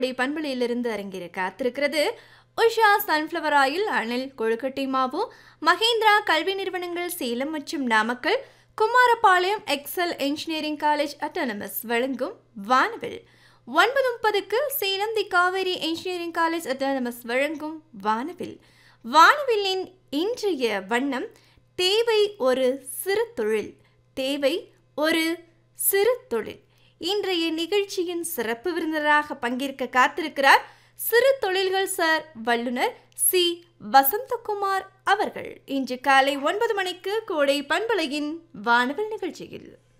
பண்பலையிலிருந்து அரங்கிற காத்திருக்கிறது Usha sunflower oil Anil கொழுக்கட்டை மாவு மகேந்திரா கல்வி நிறுவனங்கள் சேலம் மற்றும் Namakkal Kumarapalayam Excel engineering college autonomous வழங்கும் வானவில் ஒன்பது முப்பதுக்கு Salem the Kaveri engineering college autonomous வழங்கும் வானவில் வானவில்லின் இன்றைய வண்ணம் தேவை ஒரு சிறு தொழில் தேவை ஒரு சிறு தொழில் இன்றைய நிகழ்ச்சியின் சிறப்பு விருந்தினராக பங்கேற்க காத்திருக்கிறார் சிறு தொழில்கள் சார் வல்லுனர் சி வசந்தகுமார் அவர்கள் இன்று காலை ஒன்பது மணிக்கு கோடை பண்பலையின் வானவில் நிகழ்ச்சியில்